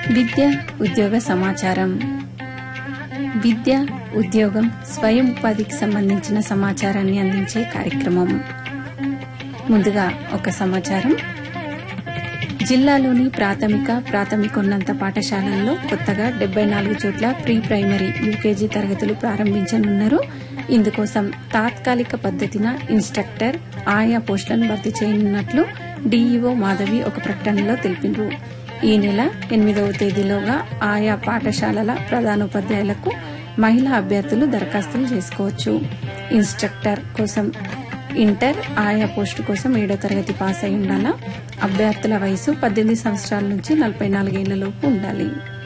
విద్య ఉద్యోగ సమాచారం విద్య ఉద్యోగం స్వయం ఉపాధికి సంబంధించిన సమాచారాన్ని అందించే కార్యక్రమం ముందుగా ఒక సమాచారం జిల్లాలోని ప్రాథమిక ప్రాథమికోన్నత పాఠశాలల్లో కొత్తగా డెబ్బై నాలుగు చోట్ల ప్రీ ప్రైమరీ యూకేజీ తరగతులు ప్రారంభించనున్నారు ఇందుకోసం తాత్కాలిక పద్ధతిన ఇన్స్ట్రక్టర్ ఆయా పోస్టులను భర్తీ చేయనున్నట్లు డీఈఓ మాధవి ఒక ప్రకటనలో తెలిపిండ్రు ఈ నెల ఎనిమిదవ తేదీలోగా ఆయా పాఠశాలల ప్రధానోపాధ్యాయులకు మహిళా అభ్యర్థులు దరఖాస్తులు చేసుకోవచ్చు ఇన్స్ట్రక్టర్ కోసం ఇంటర్ ఆయా పోస్టు కోసం ఏడో తరగతి పాస్ అయి ఉండాలా అభ్యర్థుల వయసు పద్దెనిమిది సంవత్సరాల నుంచి నలభై నాలుగేళ్లలోపు ఉండాలి